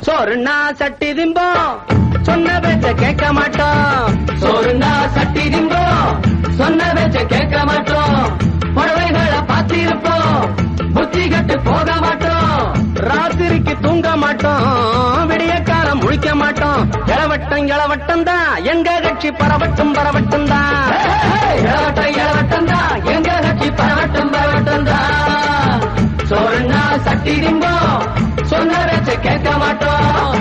சோறுனா சட்டி திம்போம் சொன்ன பேச்ச கேட்க மாட்டோம் சோறுனா சட்டி திம்போம் சொன்ன பேச்ச கேட்க மாட்டோம் புடவைகளை பார்த்திருப்போம் புத்தி கட்டு போக மாட்டோம் ராத்திரிக்கு தூங்க மாட்டோம் விடிய காலம் முழிக்க மாட்டோம் இளவட்டம் இளவட்டம் தான் எங்க கட்சி பரவட்டும் பரவட்டும் தான் இளவட்டம் இளவட்டம் தான் எங்க கட்சி பரவட்டும் பரவட்டும் தான் சோறுனா சட்டி திம்போம் சொன்ன பேச்ச கேட்க மாட்டோம்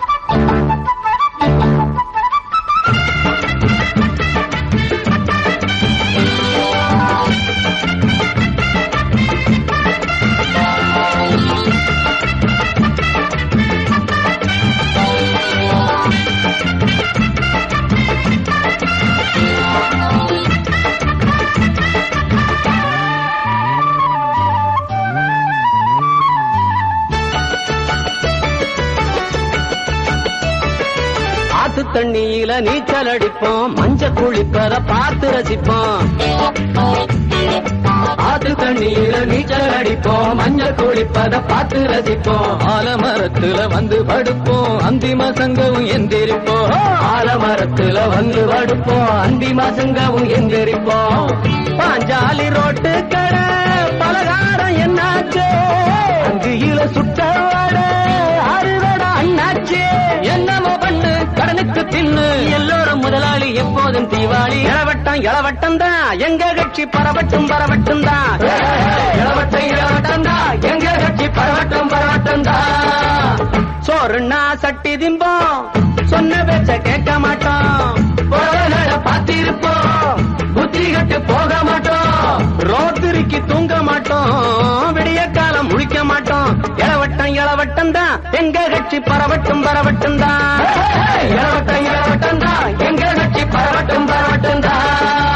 ஆத்து தண்ணியில நீச்சல் அடிப்போம் மஞ்ச குளிப்பத பார்த்து ரசிப்போம் ஆத்து தண்ணியில நீச்சல் அடிப்போம் மஞ்ச குளிப்பத பார்த்து ரசிப்போம் ஆலமரத்துல வந்து படுப்போம் அந்தி மசங்கவும் எந்திரிப்போம் ஆலமரத்துல வந்து படுப்போம் அந்தி மசங்கவும் எந்திரிப்போம் பாஞ்சாலி ரோட்டு கடை பலகாரம் என்னாச்சு அங்கியில சுட்ட வடை அறுவடை அண்ணாச்சு என்னமோ பண்ணு கடனுக்கு தின்னு எல்லோரும் முதலாளி எப்போதும் தீவாளி இளவட்டம் இளவட்டம் தான் எங்க கட்சி பரவட்டும் பரவட்டும் தான் இளவட்டம் இளவட்டம் தான் எங்க கட்சி பரவட்டும் பரவட்டும் தான் சோறுனா சட்டி திம்போம் சொன்ன பேச்ச கேட்க மாட்டோம் புடவைகளை பார்த்திருப்போம் புத்தி கட்டு போக மாட்டோம் ரோத்திரிக்கு தூங்க மாட்டோம் விடிய காலம் முழிக்க மாட்டோம் இளவட்டம் இளவட்டம் தான் எங்க கட்சி பரவட்டும் பரவட்டும் தான் இளவட்டம் இளவட்டம் தான் எங்க கட்சி பரவட்டும் பரவட்டும் தான்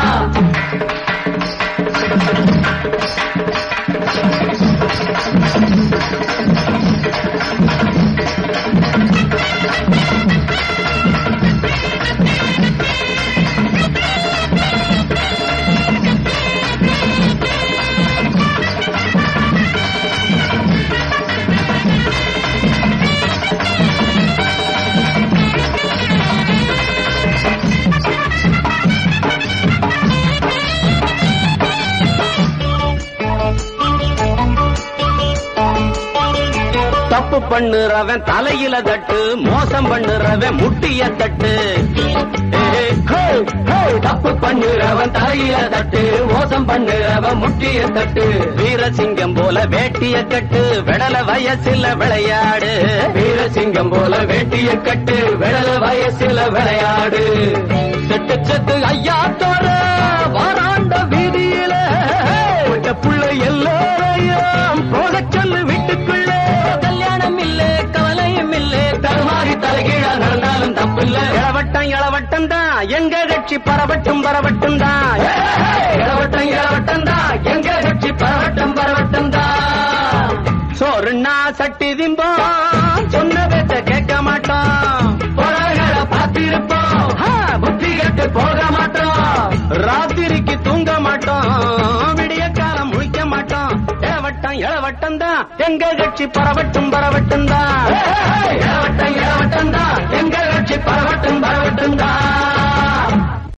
தப்பு பண்ணுறவன் தலையில தட்டு மோசம் பண்ணுறவன் முட்டிய தட்டு ஏய், ஹே, ஹே, தப்பு பண்ணுறவன் தலையில தட்டு மோசம் பண்ணுறவன் முட்டிய தட்டு வீரசிங்கம் போல வேட்டிய கட்டு விடல வயசுல விளையாடு வீரசிங்கம் போல வேட்டிய கட்டு விடல வயசுல விளையாடு செட்டு செட்டு ஐயா தோற வாராண்ட வீதியில விட்ட புள்ள எல்லோரையும் போக சொல்லு வீட்டுக்குள்ள கல்யாணம் இல்ல கவலையும் இல்ல தருமாறி தலைகீழா நடந்தாலும் தப்பில்ல இளவட்டம் இளவட்டம் தான் எங்க கட்சி பரவட்டும் பரவட்டும் தான் இளவட்டம் இளவட்டம் தான் எங்க கட்சி பரவட்டும் பரவட்டும் தான் சோறுனா சட்டி திம்போம் சொன்ன பேச்ச கேட்க மாட்டோம் புடவைகளை பார்த்திருப்போம் ஹா, புத்தி கட்டு போக மாட்டோம் ராத்திரிக்கு தூங்க மாட்டோம் விடிய காலம் முழிக்க மாட்டோம் இளவட்டம் இளவட்டம் தான் எங்க கட்சி பரவட்டும் பரவட்டும் தான் இளவட்டம் இளவட்டம் தான் எங்க கட்சி பரவட்டும் பரவட்டும் தான்